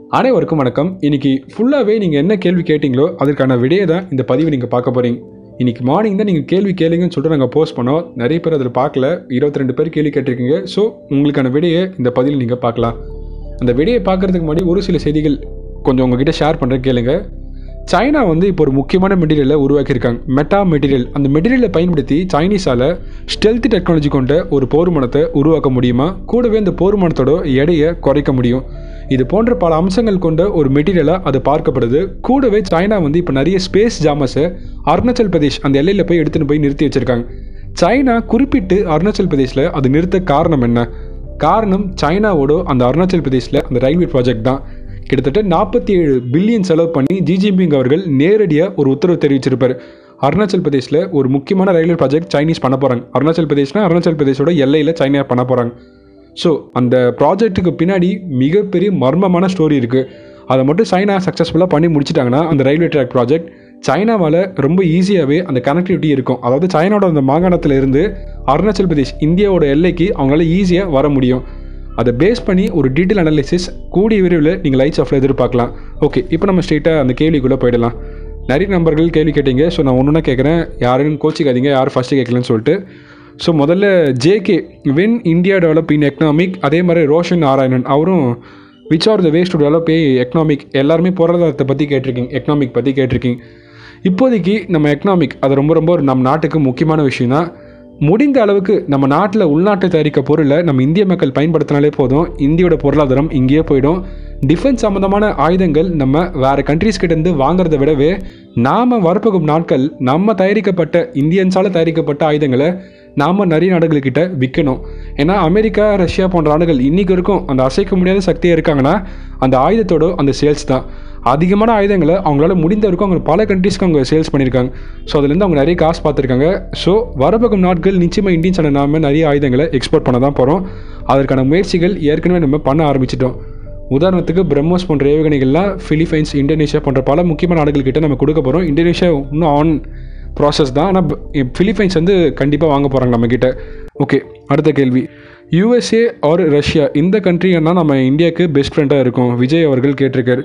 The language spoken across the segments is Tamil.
அனைவருக்கும் வணக்கம் இன்னைக்கு ஃபுல்லாகவே நீங்கள் என்ன கேள்வி கேட்டிங்களோ அதற்கான விடையை தான் இந்த பதிவு நீங்கள் பார்க்க போகிறீங்க இன்னைக்கு மார்னிங் தான் நீங்கள் கேள்வி கேளுங்கன்னு சொல்லிட்டு நாங்கள் போஸ்ட் பண்ணோம் நிறைய பேர் அதில் பார்க்கல இருபத்தி ரெண்டு பேர் கேள்வி கேட்டிருக்கீங்க ஸோ உங்களுக்கான விடையை இந்த பதிவில் நீங்கள் பார்க்கலாம் அந்த விடையை பார்க்கறதுக்கு முன்னாடி ஒரு சில செய்திகள் கொஞ்சம் உங்ககிட்ட ஷேர் பண்ணுறேன் கேளுங்க சைனா வந்து இப்போ ஒரு முக்கியமான மெட்டீரியலை உருவாக்கியிருக்காங்க மெட்டா மெட்டீரியல் அந்த மெட்டீரியலை பயன்படுத்தி சைனீஸால் ஸ்டெல்த் டெக்னாலஜி கொண்ட ஒரு போர்மனத்தை உருவாக்க முடியுமா கூடவே அந்த போர்மனத்தோட எடையை குறைக்க முடியும் இது போன்ற பல அம்சங்கள் கொண்ட ஒரு மெட்டீரியலாக அது பார்க்கப்படுது கூடவே சைனா வந்து இப்போ நிறைய ஸ்பேஸ் ஜாமஸை அருணாச்சல் பிரதேஷ் அந்த எல்லையில் போய் எடுத்துன்னு போய் நிறுத்தி வச்சிருக்காங்க சைனா குறிப்பிட்டு அருணாச்சல் பிரதேஷில் அது நிறுத்த காரணம் என்ன காரணம் சைனாவோட அந்த அருணாச்சல் பிரதேஷில் அந்த ரயில்வே ப்ராஜெக்ட் தான் கிட்டத்தட்ட நாற்பத்தி ஏழு பில்லியன் செலவு பண்ணி ஜி ஜின்பிங் அவர்கள் நேரடியாக ஒரு உத்தரவு தெரிவிச்சிருப்பார் அருணாச்சல் பிரதேஷில் ஒரு முக்கியமான ரயில்வே ப்ராஜெக்ட் சைனீஸ் பண்ண போகிறாங்க அருணாச்சல் பிரதேஷ்னா அருணாச்சல் பிரதேஷோட எல்லையில் சைனா பண்ண போகிறாங்க ஸோ அந்த ப்ராஜெக்ட்டுக்கு பின்னாடி மிகப்பெரிய மர்மமான ஸ்டோரி இருக்குது அதை மட்டும் சைனா சக்ஸஸ்ஃபுல்லாக பண்ணி முடிச்சிட்டாங்கன்னா அந்த ரயில்வே ட்ராக் ப்ராஜெக்ட் சைனாவால் ரொம்ப ஈஸியாகவே அந்த கனெக்டிவிட்டி இருக்கும் அதாவது சைனாவோட அந்த மாகாணத்தில் இருந்து அருணாச்சல் பிரதேஷ் இந்தியாவோட எல்லைக்கு அவங்களால ஈஸியாக வர முடியும் அதை பேஸ் பண்ணி ஒரு டீட்டெயில் அனாலிசிஸ் கூடிய விரைவில் நீங்கள் லைட்ஸ் ஆஃபில் எதிர்பார்க்கலாம் ஓகே இப்போ நம்ம ஸ்ட்ரெயிட்டாக அந்த கேள்விக்குள்ளே போயிடலாம் நிறைய நம்பர்கள் கேள்வி கேட்டீங்க ஸோ நான் ஒன்று ஒன்றா கேட்குறேன் யாரும் கோச்சிக்காதீங்க யாரும் ஃபஸ்ட்டு கேட்கலன்னு சொல்லிட்டு ஸோ முதல்ல JK when India develop in economic அதே மாதிரி ரோஷன் நாராயணன் அவரும் which are the ways to develop a economic எல்லாருமே பொருளாதாரத்தை பற்றி கேட்டிருக்கீங்க எக்கனாமிக் பற்றி கேட்டிருக்கீங்க இப்போதைக்கு நம்ம எக்கனாமிக் அது ரொம்ப ரொம்ப ஒரு நம்ம நாட்டுக்கு முக்கியமான விஷயம் தான் முடிந்த அளவுக்கு நம்ம நாட்டில் உள்நாட்டு தயாரிக்க பொருளை நம்ம இந்திய மக்கள் பயன்படுத்தினாலே போதும் இந்தியோட பொருளாதாரம் இங்கேயே போயிடும் டிஃபென்ஸ் சம்மந்தமான ஆயுதங்கள் நம்ம வேறு கண்ட்ரீஸ் கிட்டேருந்து வாங்குறத விடவே நாம் வரப்போகும் நாட்கள் நம்ம தயாரிக்கப்பட்ட இந்தியன்ஸால் தயாரிக்கப்பட்ட ஆயுதங்களை நாம் நிறைய நாடுகள்கிட்ட விற்கணும் ஏன்னா அமெரிக்கா ரஷ்யா போன்ற நாடுகள் இன்றைக்கி வரைக்கும் அந்த அசைக்க முடியாத சக்தியாக இருக்காங்கன்னா அந்த ஆயுதத்தோட அந்த சேல்ஸ் தான் அதிகமான ஆயுதங்களை அவங்களால முடிந்த வரைக்கும் அவங்க பல கண்ட்ரீஸ்க்கு அவங்க சேல்ஸ் பண்ணியிருக்காங்க ஸோ அதுலேருந்து அவங்க நிறைய காசு பார்த்துருக்காங்க ஸோ வரப்போகும் நாட்கள் நிச்சயமாக இந்தியன்ஸான நாம நிறைய ஆயுதங்களை எக்ஸ்போர்ட் பண்ண தான் போகிறோம் அதற்கான முயற்சிகள் ஏற்கனவே நம்ம பண்ண ஆரம்பிச்சிட்டோம் உதாரணத்துக்கு பிரம்மோஸ் போன்ற ஏவுகணைகள்லாம் பிலிப்பைன்ஸ் இந்தோனேஷியா போன்ற பல முக்கியமான நாடுகள்கிட்ட நம்ம கொடுக்க போகிறோம் இந்தோனேஷியா இன்னும் ஆன் ப்ராசஸ் தான் ஆனால் பிலிப்பைன்ஸ் வந்து கண்டிப்பாக வாங்க போகிறாங்க நம்மக்கிட்ட ஓகே அடுத்த கேள்வி யூஎஸ்ஏ ஆர் ரஷ்யா இந்த கண்ட்ரின்னா நம்ம இந்தியாவுக்கு பெஸ்ட் ஃப்ரெண்டாக இருக்கும் விஜய் அவர்கள் கேட்டிருக்காரு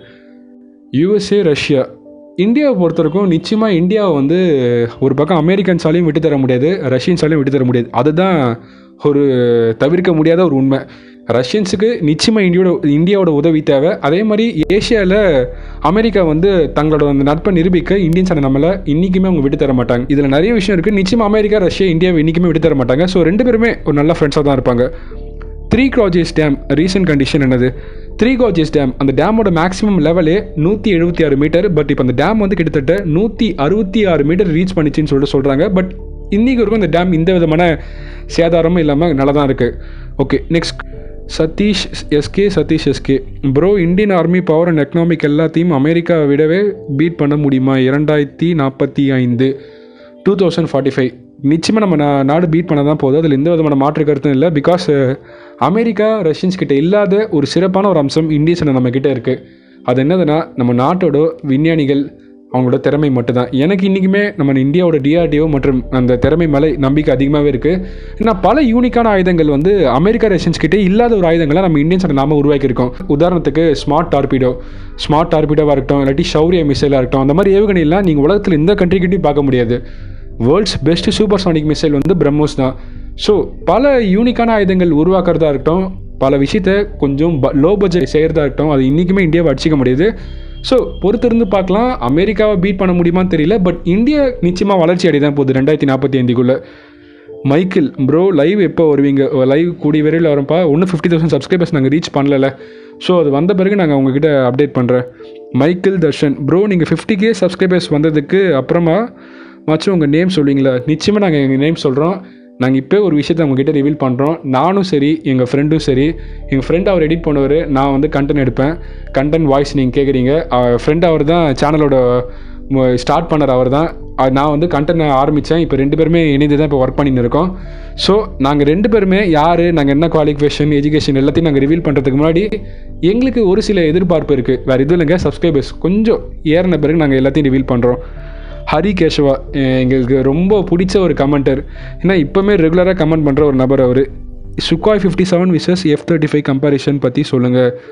யூஎஸ்ஏ ரஷ்யா இந்தியாவை பொறுத்த வரைக்கும் நிச்சயமாக இந்தியாவை வந்து ஒரு பக்கம் அமெரிக்கன்ஸாலையும் விட்டு தர முடியாது ரஷ்யன்ஸாலையும் விட்டு தர முடியாது அதுதான் ஒரு தவிர்க்க முடியாத ஒரு உண்மை ரஷ்யன்ஸுக்கு நிச்சயமாக இந்தியோட இந்தியாவோட உதவி தேவை அதே மாதிரி ஏஷியாவில் அமெரிக்கா வந்து தங்களோட அந்த நட்பை நிரூபிக்க இந்தியன்ஸான நம்மளை இன்றைக்குமே அவங்க விட்டு தர மாட்டாங்க இதில் நிறைய விஷயம் இருக்குது நிச்சயமாக அமெரிக்கா ரஷ்யா இந்தியாவை இன்றைக்குமே விட்டு தர மாட்டாங்க ஸோ ரெண்டு பேருமே ஒரு நல்ல ஃப்ரெண்ட்ஸாக தான் இருப்பாங்க three gorges dam recent condition என்னது த்ரீ காஜேஸ் டேம் அந்த டேமோட மேக்ஸிமம் லெவலே நூற்றி எழுபத்தி ஆறு மீட்டர் பட் இப்போ அந்த டேம் வந்து கிட்டத்தட்ட நூற்றி அறுபத்தி ஆறு மீட்டர் ரீச் பண்ணிச்சுன்னு சொல்லிட்டு சொல்கிறாங்க பட் இன்றைக்கி வரைக்கும் இந்த டேம் இந்த விதமான சேதாரமும் இல்லாமல் நல்லா தான் இருக்குது okay next Satish SK Satish SK bro Indian army power and economic எல்லாத்தையும் அமெரிக்காவை விடவே பீட் பண்ண முடியுமா இரண்டாயிரத்தி நாற்பத்தி ஐந்து டூ தௌசண்ட் ஃபார்ட்டி ஃபைவ் நிச்சயமாக நம்ம நா நாடு பீட் பண்ண தான் போகுது அதில் எந்த விதமான மாற்று கருத்தும் இல்லை பிகாஸ் அமெரிக்கா ரஷ்யன்ஸ் கிட்ட இல்லாத ஒரு சிறப்பான ஒரு அம்சம் இந்தியன்ஸ் நம்ம கிட்ட இருக்குது அது என்னதுன்னா நம்ம நாட்டோட விஞ்ஞானிகள் அவங்களோட திறமை மட்டும்தான் எனக்கு இன்றைக்குமே நம்ம இந்தியாவோட டிஆர்டிஓ மற்றும் அந்த திறமை மேலே நம்பிக்கை அதிகமாகவே இருக்குது ஏன்னா பல யூனிக்கான ஆயுதங்கள் வந்து அமெரிக்கா ரஷ்யன்ஸ் கிட்டே இல்லாத ஒரு ஆயுதங்களை நம்ம இந்தியன்ஸ் நாம உருவாக்கியிருக்கோம் உதாரணத்துக்கு ஸ்மார்ட் டார்பிடோ ஸ்மார்ட் டார்பிடோவாக இருக்கட்டும் இல்லாட்டி ஷௌரிய மிசைலாக இருக்கட்டும் அந்த மாதிரி ஏவுகணையெல்லாம் நீங்கள் உலகத்தில் எந்த கண்ட்ரிக்கிட்டையும் பார்க்க முடியாது world's best supersonic missile வந்து பிரம்மோஸ் தான் ஸோ பல யூனிக்கான ஆயுதங்கள் உருவாக்குறதா இருக்கட்டும் பல விஷயத்த கொஞ்சம் லோ பட்ஜெட் செய்கிறதா இருக்கட்டும் அது இன்றைக்குமே இந்தியாவை அடிச்சிக்க முடியுது ஸோ பொறுத்திருந்து பார்க்கலாம் அமெரிக்காவை பீட் பண்ண முடியுமான்னு தெரியல பட் இந்தியா நிச்சயமாக வளர்ச்சி அடைய தான் போகுது ரெண்டாயிரத்தி நாற்பத்தி ஐந்துக்குள்ளே மைக்கிள் ப்ரோ லைவ் எப்போ வருவீங்க லைவ் கூடிய விரைவில் வரப்பா ஒன்றும் ஃபிஃப்டி தௌசண்ட் சப்ஸ்கிரைபர்ஸ் நாங்கள் ரீச் பண்ணல ஸோ அது வந்த பிறகு நாங்கள் உங்ககிட்ட அப்டேட் பண்ணுறேன் மைக்கிள் தர்ஷன் ப்ரோ நீங்கள் ஃபிஃப்டி கே சப்ஸ்கிரைபர்ஸ் வந்ததுக்கு அப்புறமா மச்சும் உங்கள் நேம் சொல்லுவீங்களா நிச்சயமாக நாங்கள் எங்கள் நேம் சொல்கிறோம் நாங்கள் இப்போ ஒரு விஷயத்தை உங்ககிட்ட ரிவீல் பண்ணுறோம் நானும் சரி எங்கள் ஃப்ரெண்டும் சரி எங்கள் ஃப்ரெண்ட் அவர் எடிட் பண்ணுவார் நான் வந்து கண்டென்ட் எடுப்பேன் கண்டென்ட் வாய்ஸ் நீங்கள் கேட்குறீங்க ஃப்ரெண்ட் அவர் தான் சேனலோட ஸ்டார்ட் பண்ணர் அவர் தான் நான் வந்து கண்டென்ட் ஆரம்பித்தேன் இப்போ ரெண்டு பேருமே இணைந்து தான் இப்போ ஒர்க் பண்ணின்னு இருக்கோம் ஸோ நாங்கள் ரெண்டு பேருமே யார் நாங்கள் என்ன குவாலிஃபிகேஷன் எஜுகேஷன் எல்லாத்தையும் நாங்கள் ரிவீல் பண்ணுறதுக்கு முன்னாடி எங்களுக்கு ஒரு சில எதிர்பார்ப்பு இருக்குது வேறு எதுவும் இல்லைங்க சப்ஸ்கிரைபர்ஸ் கொஞ்சம் ஏறின பிறகு நாங்கள் எல்லாத்தையும் ரிவீல் பண்ணுறோம் ஹரி கேஷவா எங்களுக்கு ரொம்ப பிடிச்ச ஒரு கமெண்டர் ஏன்னா இப்போவுமே ரெகுலராக கமெண்ட் பண்ணுற ஒரு நபர் அவர் Sukhoi fifty seven versus F thirty five comparison பற்றி சொல்லுங்கள்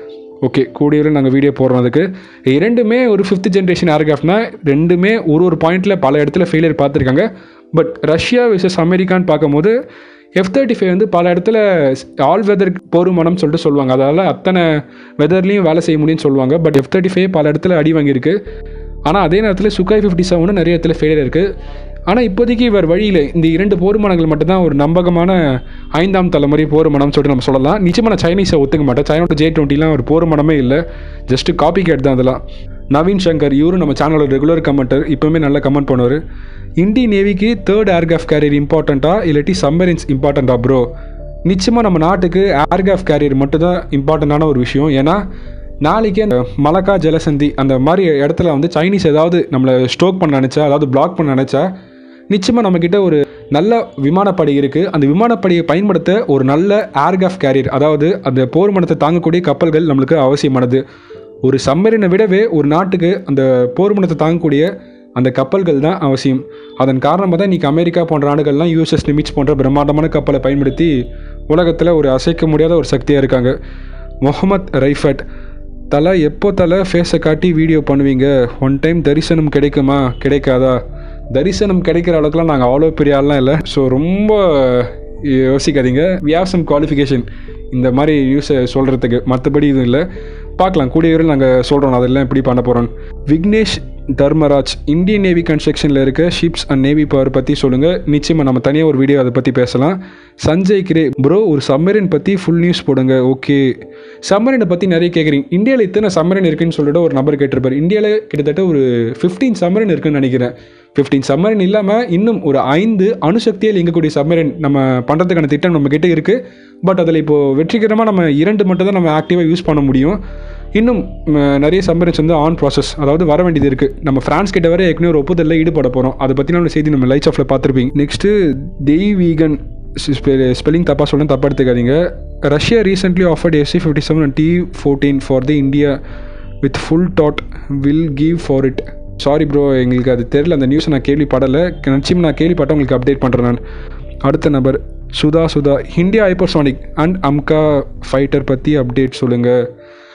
ஓகே கூடியவரை நாங்கள் வீடியோ போடுறோம் அதுக்கு இரண்டுமே ஒரு ஃபிஃப்த் ஜென்ரேஷன் ஏர்கிராஃப்ட்னா ரெண்டுமே ஒரு ஒரு பாயிண்டில் பல இடத்துல ஃபெயிலியர் பார்த்துருக்காங்க பட் ரஷ்யா விசஸ் அமெரிக்கான்னு பார்க்கும்போது எஃப் தேர்ட்டி ஃபைவ் வந்து பல இடத்துல ஆல் வெதர் போருமானம் சொல்லிட்டு சொல்லுவாங்க அதால் அத்தனை வெதர்லேயும் வேலை செய்ய முடியும்னு சொல்லுவாங்க பட் எஃப் தேர்ட்டி ஃபைவ் பல இடத்துல அடி வாங்கியிருக்கு ஆனால் அதே நேரத்தில் சுக்காய் ஃபிஃப்டி செவனும் நிறைய இடத்துல ஃபெயிலியர் இருக்குது ஆனால் இப்போதைக்கு இவர் வழியில் இந்த இரண்டு போர்மனங்கள் மட்டும்தான் ஒரு நம்பகமான ஐந்தாம் தலைமுறை போர்மனம் சொல்லிட்டு நம்ம சொல்லலாம் நிச்சயமாக நான் சைனீஸை ஒத்துக்க மாட்டேன் சைனோட ஜே டுவெண்ட்டிலாம் ஒரு போர்மனமே இல்லை ஜஸ்ட் காப்பி கேட் தான் அதெல்லாம் நவீன் சங்கர் இவரும் நம்ம சேனலோட ரெகுலர் கமெண்டர் இப்போவுமே நல்லா கமெண்ட் பண்ணுவார் இந்தியன் நேவிக்கு தேர்ட் ஏர்கிராஃப்ட் கேரியர் இம்பார்ட்டண்ட்டா இல்லாட்டி சம்மரின்ஸ் இம்பார்ட்டண்ட்டா ப்ரோ நிச்சயமாக நம்ம நாட்டுக்கு ஏர்கிராஃப்ட் கேரியர் மட்டும்தான் இம்பார்ட்டண்ட்டான ஒரு விஷயம் ஏன்னா நாளைக்கு அந்த மலக்கா ஜலசந்தி அந்த மாதிரி இடத்துல வந்து சைனீஸ் ஏதாவது நம்மளை ஸ்ட்ரோக் பண்ண நினச்சா அதாவது பிளாக் பண்ண நினச்சா நிச்சயமாக நம்மக்கிட்ட ஒரு நல்ல விமானப்படை இருக்குது அந்த விமானப்படையை பயன்படுத்த ஒரு நல்ல ஏர்கிராஃப்ட் கேரியர் அதாவது அந்த போர் மனத்தை தாங்கக்கூடிய கப்பல்கள் நம்மளுக்கு அவசியமானது ஒரு சம்மரினை விடவே ஒரு நாட்டுக்கு அந்த போர் மனத்தை தாங்கக்கூடிய அந்த கப்பல்கள் தான் அவசியம் அதன் காரணமாக தான் இன்றைக்கி அமெரிக்கா போன்ற நாடுகள்லாம் யூஎஸ்எஸ் நிமிட்ஸ் போன்ற பிரம்மாண்டமான கப்பலை பயன்படுத்தி உலகத்தில் ஒரு அசைக்க முடியாத ஒரு சக்தியாக இருக்காங்க முகமத் ரைஃபட் தலை எப்போ தலை ஃபேஸை காட்டி வீடியோ பண்ணுவீங்க ஒன் டைம் தரிசனம் கிடைக்குமா கிடைக்காதா தரிசனம் கிடைக்கிற அளவுக்குலாம் நாங்கள் அவ்வளோ பெரிய ஆள்லாம் இல்லை ஸோ ரொம்ப யோசிக்காதீங்க வியாசம் குவாலிஃபிகேஷன் இந்த மாதிரி நியூஸை சொல்கிறதுக்கு மற்றபடி இதுவும் இல்லை பார்க்கலாம் கூடிய விரைவில் நாங்கள் சொல்கிறோம் அதெல்லாம் எப்படி பண்ண போகிறோம் விக்னேஷ் தர்மராஜ் இந்தியன் நேவி கன்ஸ்ட்ரக்ஷனில் இருக்க ஷிப்ஸ் அண்ட் நேவி பவர் பற்றி சொல்லுங்கள் நிச்சயமாக நம்ம தனியாக ஒரு வீடியோ அதை பற்றி பேசலாம் சஞ்சய் கிரே ப்ரோ ஒரு சம்மரின் பற்றி ஃபுல் நியூஸ் போடுங்க ஓகே சம்மரினை பற்றி நிறைய கேட்குறீங்க இந்தியாவில் இத்தனை சம்மரின் இருக்குன்னு சொல்லிட்டு ஒரு நபர் கேட்டிருப்பார் இந்தியாவில் கிட்டத்தட்ட ஒரு ஃபிஃப்டீன் சம்மரின் இருக்குன்னு நினைக்கிறேன் ஃபிஃப்டீன் சம்மரின் இல்லாமல் இன்னும் ஒரு ஐந்து அணுசக்தியில் இயங்கக்கூடிய சம்மரின் நம்ம பண்ணுறதுக்கான திட்டம் நம்ம கிட்ட இருக்குது பட் அதில் இப்போது வெற்றிகரமாக நம்ம இரண்டு மட்டும் தான் நம்ம ஆக்டிவாக யூஸ் பண்ண முடியும் இன்னும் ம, நிறைய சம்மரின்ஸ் வந்து ஆன் ப்ராசஸ் அதாவது வர வேண்டியது இருக்குது நம்ம ஃப்ரான்ஸ் கிட்ட வர ஏற்கனவே ஒரு ஒப்புதலில் ஈடுபட போகிறோம் அதை பற்றின ஒரு செய்தி நம்ம லைட்ஸ் ஆஃபில் பார்த்துருப்பீங்க நெக்ஸ்ட்டு தெய்வீகன் ஸ்பெல்லிங் தப்பாக சொல்லணும் தப்பாக எடுத்துக்காதீங்க Russia recently offered SC fifty seven and T fourteen for the India with full ToT will give for it sorry bro எங்களுக்கு அது தெரில அந்த நியூஸை நான் கேள்விப்படலை நிச்சயம் நான் கேள்விப்பட்ட உங்களுக்கு அப்டேட் பண்ணுறேன் நான் அடுத்த நபர் Sudha Sudha India hypersonic and AMCA fighter பற்றி அப்டேட் சொல்லுங்கள்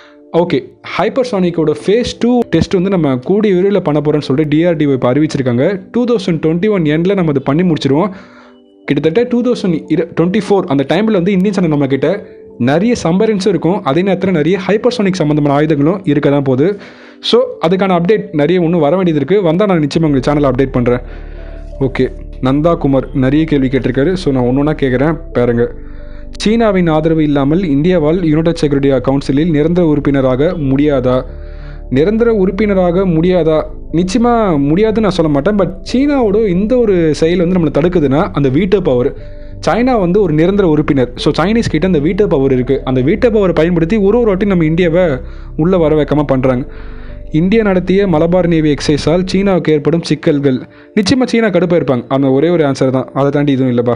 ஓகே ஹைப்பர்சானிக்கோட ஃபேஸ் டூ டெஸ்ட் வந்து நம்ம கூடிய விரைவில் பண்ண போகிறோம்னு சொல்லிட்டு டிஆர்டிஓ இப்போ அறிவிச்சிருக்காங்க டூ தௌசண்ட் டுவெண்ட்டி ஒன் எண்டில் நம்ம அதை பண்ணி முடிச்சிருவோம் கிட்டத்தட்ட டூ தௌசண்ட் இரு டுவெண்ட்டி ஃபோர் அந்த டைமில் வந்து இந்தியன் சேனல் நம்மக்கிட்ட நிறைய சம்பரன்ஸும் இருக்கும் அதே நேரத்தில் நிறைய ஹைப்பர்சானிக் சம்மந்தமான ஆயுதங்களும் இருக்க தான் போகுது ஸோ அதுக்கான அப்டேட் நிறைய ஒன்றும் வர வேண்டியது இருக்குது வந்தால் நான் நிச்சயமாக உங்கள் சேனலை அப்டேட் பண்ணுறேன் ஓகே நந்தா குமார் நிறைய கேள்வி கேட்டிருக்காரு ஸோ நான் ஒன்று ஒன்றா கேட்குறேன் பாருங்க சீனாவின் ஆதரவு இல்லாமல் இந்தியாவால் யுனைடெட் செக்யூரிட்டி கவுன்சிலில் நிரந்தர உறுப்பினராக முடியாதா நிரந்தர உறுப்பினராக முடியாதா நிச்சயமாக முடியாதுன்னு நான் சொல்ல மாட்டேன் பட் சீனாவோட இந்த ஒரு செயல் வந்து நம்மளை தடுக்குதுன்னா அந்த வீட்டோ பவர் சைனா வந்து ஒரு நிரந்தர உறுப்பினர் ஸோ சைனீஸ் கிட்ட அந்த வீட்டோ பவர் இருக்குது அந்த வீட்டோ பவரை பயன்படுத்தி ஒரு ஒரு வாட்டி நம்ம இந்தியாவை உள்ளே வர வைக்காமல் பண்ணுறாங்க இந்தியா நடத்திய மலபார் நேவி எக்ஸைஸால் சீனாவுக்கு ஏற்படும் சிக்கல்கள் நிச்சயமாக சீனா கடுப்பாக இருப்பாங்க அந்த ஒரே ஒரு ஆன்சர் தான் அதை தாண்டி இதுவும் இல்லைப்பா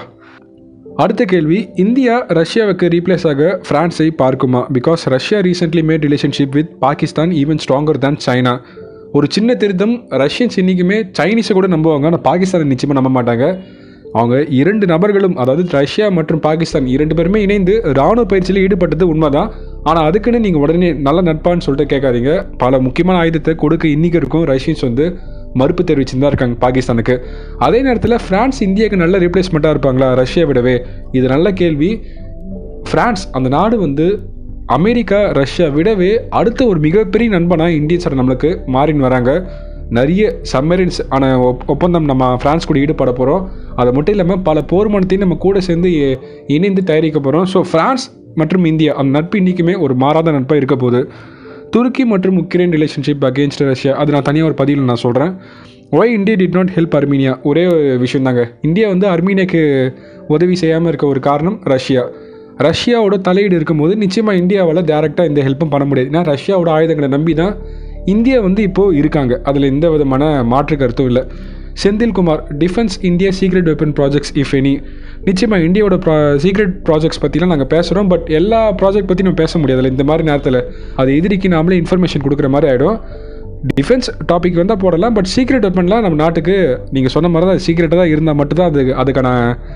அடுத்த கேள்வி இந்தியா ரஷ்யாவுக்கு ரீப்ளேஸ் ஆக ஃப்ரான்ஸை பார்க்குமா because Russia recently made relationship with Pakistan even stronger than China ஒரு சின்ன திருத்தம் ரஷ்யன்ஸ் இன்றைக்குமே சைனீஸை கூட நம்புவாங்க ஆனால் பாகிஸ்தானை நிச்சயமாக நம்ப மாட்டாங்க அவங்க இரண்டு நபர்களும் அதாவது ரஷ்யா மற்றும் பாகிஸ்தான் இரண்டு பேருமே இணைந்து ராணுவ பயிற்சியில் ஈடுபட்டது உண்மைதான் ஆனால் அதுக்குன்னு நீங்கள் உடனே நல்ல நட்பான்னு சொல்லிட்டு கேட்காதீங்க பல முக்கியமான ஆயுதத்தை கொடுக்க இன்றைக்கி இருக்கும் ரஷ்யன்ஸ் வந்து மறுப்பு தெரிவிச்சுன்னு தான் இருக்காங்க பாகிஸ்தானுக்கு அதே நேரத்தில் ஃப்ரான்ஸ் இந்தியாவுக்கு நல்ல ரீப்ளேஸ்மெண்ட்டாக இருப்பாங்களா ரஷ்யா விடவே இது நல்ல கேள்வி ஃப்ரான்ஸ் அந்த நாடு வந்து அமெரிக்கா ரஷ்யா விடவே அடுத்த ஒரு மிகப்பெரிய நண்பனாக இந்தியன்ஸ் நம்மளுக்கு மாறின்னு வராங்க நிறைய சம்மரின்ஸ் ஆன ஒப்- ஒப்பந்தம் நம்ம ஃப்ரான்ஸ் கூட ஈடுபட போகிறோம் அது மட்டும் இல்லாமல் பல போர்மனத்தையும் நம்ம கூட சேர்ந்து இ- இணைந்து தயாரிக்க போகிறோம் ஸோ ஃப்ரான்ஸ் மற்றும் இந்தியா அந்த நட்பு இன்றைக்குமே ஒரு மாறாத நட்பாக இருக்க போகுது துருக்கி மற்றும் உக்ரைன் ரிலேஷன்ஷிப் அகேன்ஸ்ட் ரஷ்யா அது நான் தனியாக ஒரு பதிவில் நான் சொல்கிறேன் why India did not help Armenia ஒரே விஷயம் தாங்க இந்தியா வந்து அர்மீனியாக்கு உதவி செய்யாமல் இருக்க ஒரு காரணம் ரஷ்யா ரஷ்யாவோட தலையீடு இருக்கும்போது நிச்சயமாக இந்தியாவால் டேரெக்டாக எந்த ஹெல்ப்பும் பண்ண முடியாது ஏன்னா ரஷ்யாவோட ஆயுதங்களை நம்பி தான் இந்தியா வந்து இப்போது இருக்காங்க அதில் எந்த விதமான மாற்று கருத்தும் இல்லை Senthilkumar defence India secret weapon projects if any நிச்சயமாக இந்தியாவோட ப்ரா சீக்ரெட் ப்ராஜெக்ட்ஸ் பற்றிலாம் நாங்கள் பேசுகிறோம் பட் எல்லா ப்ராஜெக்ட் பற்றி நம்ம பேச முடியாதுல்ல இந்த மாதிரி நேரத்தில் அது எதிரிக்கு நாமளே இன்ஃபர்மேஷன் கொடுக்குற மாதிரி ஆகிடும் டிஃபென்ஸ் டாபிக் வந்தால் போடலாம் பட் சீக்ரெட் வெப்பன்லாம் நம்ம நாட்டுக்கு நீங்கள் சொன்ன மாதிரி தான் சீக்ரெட்டாக தான் இருந்தால் மட்டும்தான் அது அதுக்கான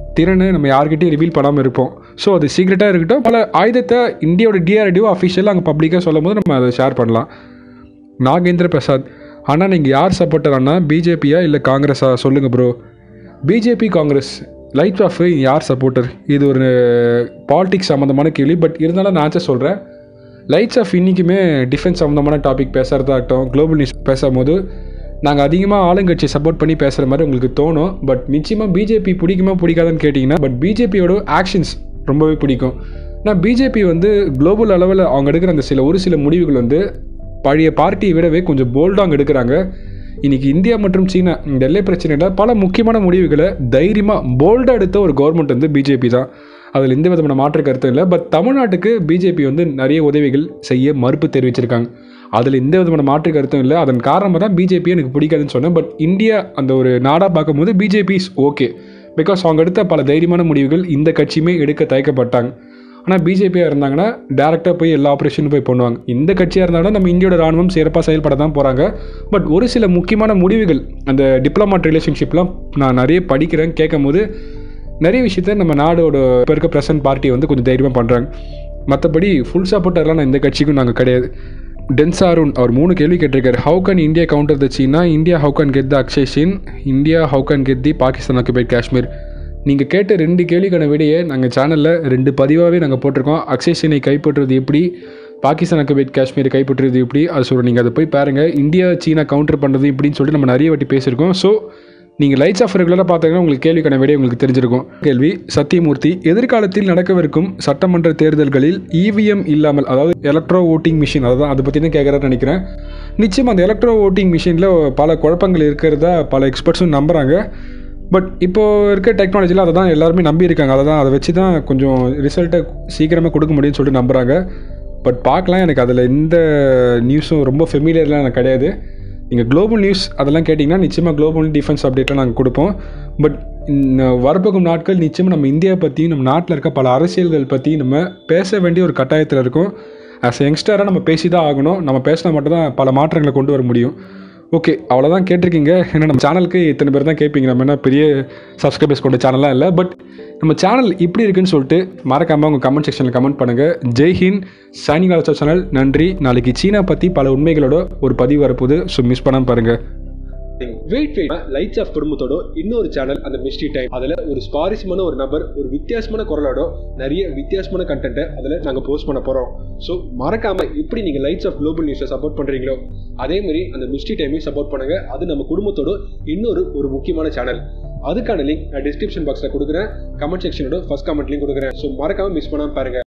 திறனை நம்ம யார்கிட்டயும் ரிவீல் பண்ணாமல் இருப்போம் ஸோ அது சீக்ரெட்டாக இருக்கட்டும் பல ஆயுதத்தை இந்தியாவோட டிஆர்டிஓ அஃபிஷியலாக அங்கே பப்ளிக்காக சொல்லும் போது நம்ம அதை ஷேர் பண்ணலாம் நாகேந்திர பிரசாத் ஆனால் நீங்கள் யார் சப்போர்ட்டர் அண்ணா பிஜேபியா இல்லை காங்கிரஸா சொல்லுங்கள் bro BJP Congress light off யார் சப்போர்ட்டர் இது ஒரு பாலிடிக்ஸ் சம்மந்தமான கேள்வி பட் இருந்தாலும் நான் ஆன்சர் சொல்கிறேன் லைட்ஸ் ஆஃப் இன்றைக்குமே டிஃபென்ஸ் சம்மந்தமான டாபிக் பேசுகிறதாகட்டும் குளோபல் நியூஸ் பேசும்போது நாங்கள் அதிகமாக ஆளுங்கட்சி சப்போர்ட் பண்ணி பேசுகிற மாதிரி உங்களுக்கு தோணும் பட் நிச்சயமாக பிஜேபி பிடிக்குமா பிடிக்காதான்னு கேட்டிங்கன்னா பட் பிஜேபியோட ஆக்ஷன்ஸ் ரொம்பவே பிடிக்கும் நான் பிஜேபி வந்து குளோபல் அளவில் அவங்க எடுக்கிற அந்த சில ஒரு சில முடிவுகள் வந்து பழைய பார்ட்டியை விடவே கொஞ்சம் போல்டாக அங்கே எடுக்கிறாங்க இன்றைக்கி இந்தியா மற்றும் சீனா இந்த எல்லை பிரச்சனையில் பல முக்கியமான முடிவுகளை தைரியமாக போல்டாக எடுத்த ஒரு கவர்மெண்ட் வந்து பிஜேபி தான் அதில் எந்த விதமான மாற்று கருத்தும் இல்லை பட் தமிழ்நாட்டுக்கு பிஜேபி வந்து நிறைய உதவிகள் செய்ய மறுப்பு தெரிவிச்சிருக்காங்க அதில் எந்த விதமான மாற்று கருத்தும் இல்லை அதன் காரணமாக தான் பிஜேபி எனக்கு பிடிக்காதுன்னு சொன்னேன் பட் இந்தியா அந்த ஒரு நாடாக பார்க்கும்போது பிஜேபி இஸ் ஓகே பிகாஸ் அவங்க எடுத்த பல தைரியமான முடிவுகள் இந்த கட்சியுமே எடுக்க தயக்கப்பட்டாங்க ஆனால் பிஜேபியாக இருந்தாங்கன்னா டேரெக்டாக போய் எல்லா ஆப்ரேஷனும் போய் பண்ணுவாங்க இந்த கட்சியாக இருந்தாலும் நம்ம இந்தியோட ராணுவம் சிறப்பாக செயல்பட தான் போகிறாங்க பட் ஒரு சில முக்கியமான முடிவுகள் அந்த டிப்ளமாட் ரிலேஷன்ஷிப்லாம் நான் நிறைய படிக்கிறேன் கேட்கும் போது நிறைய விஷயத்த நம்ம நாடோட இப்போ இருக்க ப்ரெசன்ட் பார்ட்டி வந்து கொஞ்சம் தைரியமாக பண்ணுறாங்க மற்றபடி ஃபுல் சப்போர்ட்டர்லாம் நான் இந்த கட்சிக்கும் நாங்கள் கிடையாது டென்சாருன் அவர் மூணு கேள்வி கேட்டிருக்காரு how can India counter the China India how can get the Aksai Chin India how can get the Pakistan occupied Kashmir நீங்கள் கேட்ட ரெண்டு கேள்விக்கான விடையை நாங்கள் சேனலில் ரெண்டு பதிவாகவே நாங்கள் போட்டிருக்கோம் அக்ஷய் சினை கைப்பற்றுறது எப்படி பாகிஸ்தான் ஆக்குபைட் காஷ்மீரை கைப்பற்றுறது எப்படி அது சொல்கிறோம் நீங்கள் அதை போய் பாருங்கள் இந்தியா சீனா கவுண்டர் பண்ணுறது இப்படின்னு சொல்லிட்டு நம்ம நிறைய வாட்டி பேசியிருக்கோம் ஸோ நீங்கள் லைட்ஸ் ஆஃப் ரெகுலராக பார்த்தீங்கன்னா உங்களுக்கு கேள்விக்கான விடை உங்களுக்கு தெரிஞ்சிருக்கும் கேள்வி சத்தியமூர்த்தி எதிர்காலத்தில் நடக்கவிருக்கும் சட்டமன்ற தேர்தல்களில் இவிஎம் இல்லாமல் அதாவது எலக்ட்ரோ ஓட்டிங் மிஷின் அதான் அதை பற்றி தான் கேட்குறான்னு நினைக்கிறேன் நிச்சயம் அந்த எலக்ட்ரோ ஓட்டிங் மிஷினில் பல குழப்பங்கள் இருக்கிறதா பல எக்ஸ்பர்ட்ஸும் நம்புகிறாங்க பட் இப்போது இருக்க டெக்னாலஜியில் அதை தான் எல்லாருமே நம்பி இருக்காங்க அதை தான் அதை வச்சு தான் கொஞ்சம் ரிசல்ட்டை சீக்கிரமாக கொடுக்க முடியும்னு சொல்லிட்டு நம்புகிறாங்க பட் பார்க்கலாம் எனக்கு அதில் எந்த நியூஸும் ரொம்ப ஃபெமிலியர்லாம் எனக்கு கிடையாது நீங்கள் குளோபல் நியூஸ் அதெல்லாம் கேட்டிங்கன்னா நிச்சயமாக குளோபல் டிஃபென்ஸ் அப்டேட்லாம் நாங்கள் கொடுப்போம் பட் இந்த வரப்போகும் நாட்கள் நிச்சயமாக நம்ம இந்தியாவை பற்றியும் நம்ம நாட்டில் இருக்க பல அரசியல்கள் பற்றி நம்ம பேச வேண்டிய ஒரு கட்டாயத்தில் இருக்கும் ஆஸ் யங்ஸ்டராக நம்ம பேசி தான் ஆகணும் நம்ம பேசினா மட்டும்தான் பல மாற்றங்களை கொண்டு வர முடியும் ஓகே அவ்வளோதான் கேட்டிருக்கீங்க ஏன்னா நம்ம சேனலுக்கு இத்தனை பேர் தான் கேட்பீங்க நம்ம என்ன பெரிய சப்ஸ்கிரைபர்ஸ் கொண்ட சேனல்லாம் இல்லை பட் நம்ம சேனல் இப்படி இருக்குன்னு சொல்லிட்டு மறக்காமல் உங்கள் கமெண்ட் செக்ஷனில் கமெண்ட் பண்ணுங்கள் ஜெய்ஹிந்த் சைனிங் ஆல்சோ சேனல் நன்றி நாளைக்கு சீனா பற்றி பல உண்மைகளோட ஒரு பதிவு வரப்போகுது ஸோ மிஸ் பண்ணாமல் பாருங்கள் வெயிட் வெயிட் லைட்ஸ் ஆஃப் குடும்பத்தோட இன்னொரு சேனல் அந்த மிஸ்ட்ரி டைம் அதுல ஒரு சுவாரஸ்யமான ஒரு நபர் ஒரு வித்தியாசமான குரலோட நிறைய வித்தியாசமான கண்டென்ட்டை அதுல நாங்க போஸ்ட் பண்ண போறோம் ஸோ மறக்காம எப்படி நீங்க லைட்ஸ் ஆஃப் குளோபல் நியூஸை சப்போர்ட் பண்றீங்களோ அதே மாதிரி அந்த மிஸ்ட்ரி டைமையும் சப்போர்ட் பண்ணுங்க அது நம்ம குடும்பத்தோட இன்னொரு ஒரு முக்கியமான சேனல் அதுக்கான லிங்க் நான் டிஸ்கிரிப்ஷன் பாக்ஸ்ல கொடுக்குறேன் கமெண்ட் செக்ஷனோட ஃபர்ஸ்ட் கமெண்ட்லையும் கொடுக்குறேன் ஸோ மறக்காம மிஸ் பண்ணாம பாருங்க